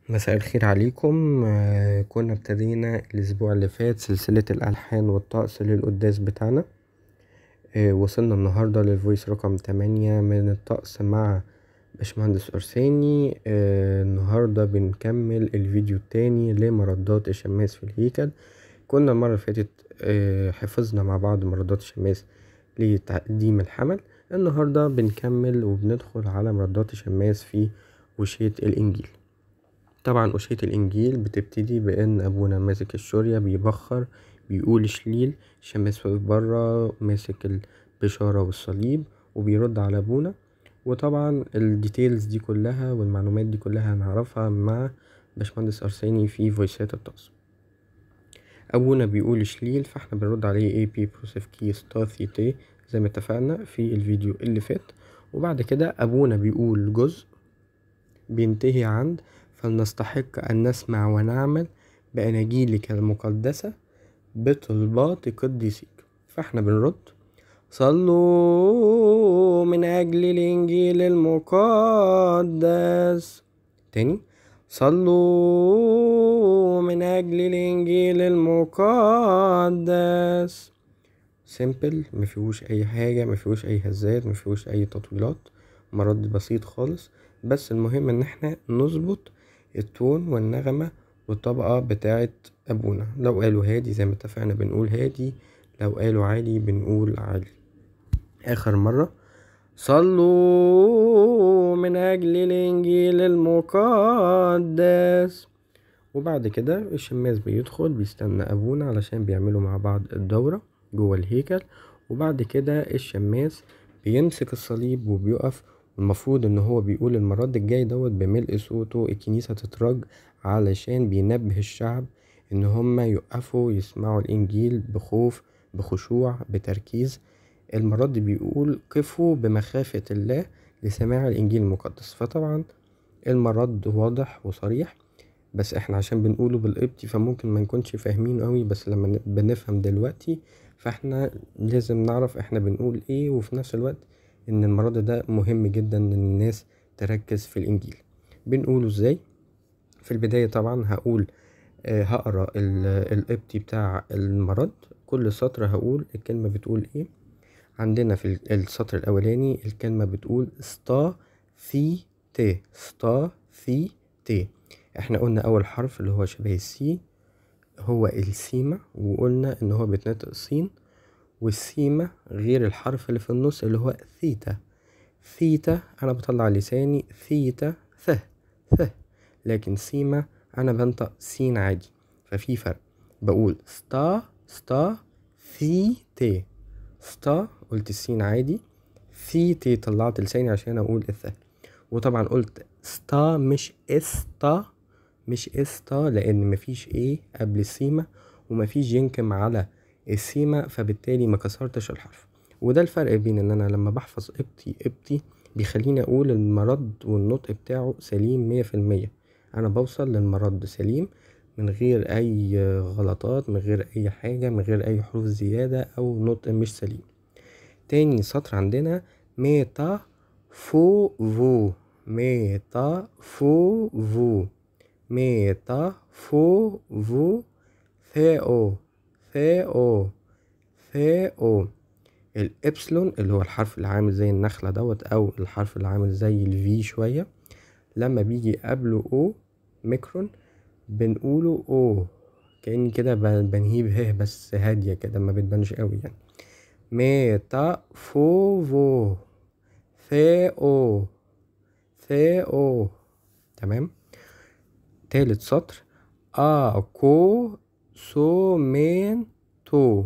مساء الخير عليكم آه، كنا ابتدينا الأسبوع اللي فات سلسلة الألحان والطقس للقداس بتاعنا آه، وصلنا النهاردة للفويس رقم تمانية من الطقس مع باشمهندس أرساني آه، النهاردة بنكمل الفيديو التاني لمردات الشماس في الهيكل كنا المرة اللي فاتت حفظنا مع بعض مردات الشماس لتقديم الحمل النهاردة بنكمل وبندخل على مردات الشماس في وشية الإنجيل طبعا أشية الإنجيل بتبتدي بإن أبونا ماسك الشورية بيبخر بيقول شليل شماس واقف برا ماسك البشارة والصليب وبيرد على أبونا وطبعا الديتيلز دي كلها والمعلومات دي كلها هنعرفها مع باشمهندس أرساني في فويسات الطقس أبونا بيقول شليل فاحنا بنرد عليه اي بي بروسيف كي ستار ثيتي زي ما اتفقنا في الفيديو اللي فات وبعد كده أبونا بيقول جزء بينتهي عند فلنستحق أن نسمع ونعمل بأناجيلك المقدسة بطلبات قديسيك فاحنا بنرد صلوا من أجل الإنجيل المقدس تاني صلوا من أجل الإنجيل المقدس سيمبل مفيهوش أي حاجة مفيهوش أي هزات مفيهوش أي تطويلات مرد بسيط خالص بس المهم إن احنا نظبط التون والنغمة والطبقة بتاعة أبونا لو قالوا هادي زي ما اتفقنا بنقول هادي لو قالوا عالي بنقول عالي آخر مرة صلوا من أجل الإنجيل المقدس وبعد كده الشماس بيدخل بيستنى أبونا علشان بيعملوا مع بعض الدورة جوه الهيكل وبعد كده الشماس بيمسك الصليب وبيقف المفروض ان هو بيقول المرد الجاي دوت بملء صوته الكنيسة تترج علشان بينبه الشعب ان هما يقفوا يسمعوا الانجيل بخوف بخشوع بتركيز المرد بيقول قفوا بمخافة الله لسماع الانجيل المقدس فطبعا المرد واضح وصريح بس احنا عشان بنقوله بالقبطي فممكن ما نكونش فاهمين قوي بس لما بنفهم دلوقتي فاحنا لازم نعرف احنا بنقول ايه وفي نفس الوقت ان المرض ده مهم جدا ان الناس تركز في الانجيل بنقوله ازاي في البداية طبعا هقول آه هقرا القبطي بتاع المرض كل سطر هقول الكلمة بتقول ايه عندنا في السطر الاولاني الكلمة بتقول ستا في ت ستا في ت احنا قلنا اول حرف اللي هو شبه السي هو السيمة وقلنا ان هو بيتنطق سين والسيمة غير الحرف اللي في النص اللي هو ثيتا ثيتا أنا بطلع لساني ثيتا ث ث لكن سيمة أنا بنطق سين عادي ففي فرق بقول ستا ستا ثي تي ستا قلت السين عادي ثي تي طلعت لساني عشان أقول الث وطبعا قلت ستا مش استا مش استا لأن مفيش ايه قبل السيمة ومفيش ينكم على السيمة فبالتالي ما كسرتش الحرف وده الفرق بين ان انا لما بحفظ قبطي قبطي بيخليني اقول المرد والنطق بتاعه سليم مية في المية انا بوصل للمرد سليم من غير اي غلطات من غير اي حاجة من غير اي حروف زيادة او نطق مش سليم تاني سطر عندنا ميتا فو فو ميتا فو فو ميتا فو فو ثيو ثيو ثيو الإبسلون اللي هو الحرف اللي عامل زي النخلة دوت أو الحرف اللي عامل زي الفي شوية لما بيجي قبله أو ميكرون بنقوله أو كأني كده بنهيب ه بس هادية كده ما بتبانش قوي يعني ميتا فو فو ثيو ثيو تمام تالت سطر أكو سومنتو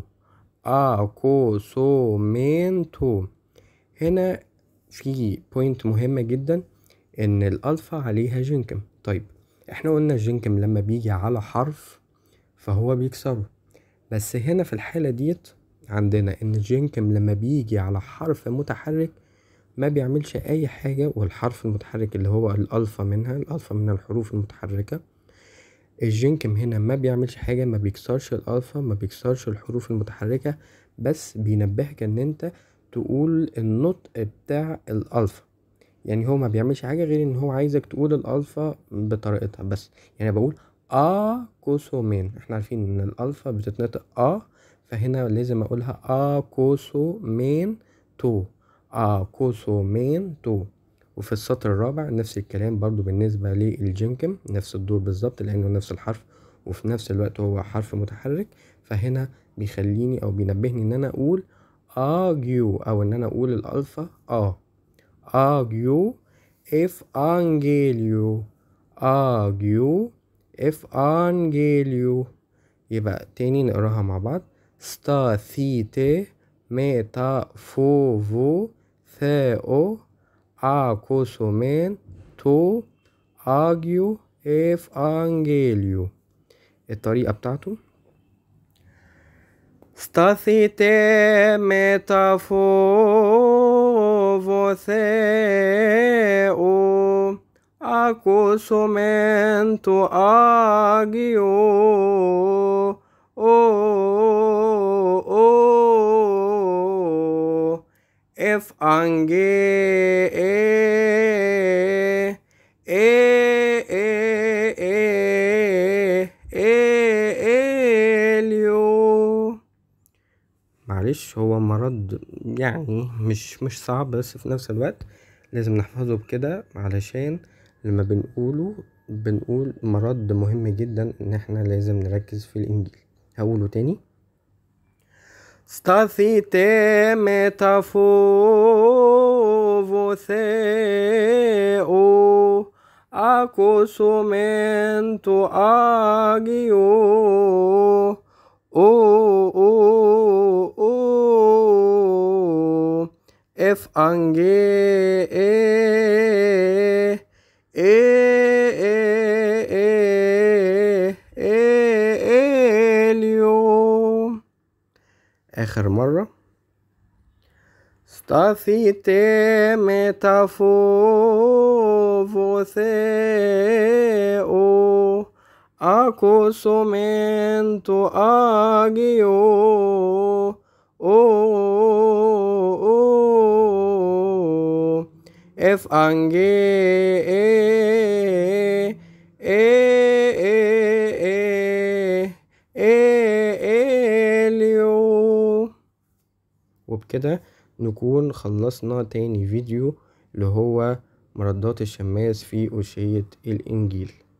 أكوسومنتو هنا في بوينت مهمة جدا إن الألفا عليها جنكم طيب احنا قلنا الجنكم لما بيجي على حرف فهو بيكسره بس هنا في الحالة ديت عندنا إن الجنكم لما بيجي على حرف متحرك ما بيعملش أي حاجة والحرف المتحرك اللي هو الألفا منها الألفا من الحروف المتحركة الجنكم هنا ما بيعملش حاجة ما بيكسرش الألفا ما بيكسرش الحروف المتحركة بس بينبهك إن أنت تقول النطق بتاع الألفا يعني هو ما بيعملش حاجة غير ان هو عايزك تقول الالفا بطريقتها بس يعني بقول ا كوسو مان احنا عارفين ان الالفا بتتنطق ا فهنا لازم اقولها ا كوسو مان تو ا كوسو مان تو وفي السطر الرابع نفس الكلام برضو بالنسبة للجنكم نفس الدور بالظبط لأنه نفس الحرف وفي نفس الوقت هو حرف متحرك فهنا بيخليني أو بينبهني إن أنا أقول أجيو أو إن أنا أقول الألفا أ أجيو إف أنجيليو أجيو إف أنجيليو يبقى تاني نقراها مع بعض ستا ثيتي ميتا فوفو ثاو ακούσομεν το Άγιο Ευαγγέλιο الطريقة بتاعته στάθητε με τα φόβο Θεού ακούσομεν το Άγιο معلش هو مرض يعني مش مش صعب بس في نفس الوقت لازم نحفظه بكده علشان لما بنقوله بنقول مرض مهم جدا ان احنا لازم نركز في الانجيل هقوله تاني Σταθείτε με τα φόβο Θεού, ακούσομεν το Άγιο, ο, ο, ο, آخر مرة στάθητε με τα φόβο Θεού ακούσομεν το Άγιο ο, ο, وبكده نكون خلصنا تاني فيديو اللي هو مردات الشماس في أشية الإنجيل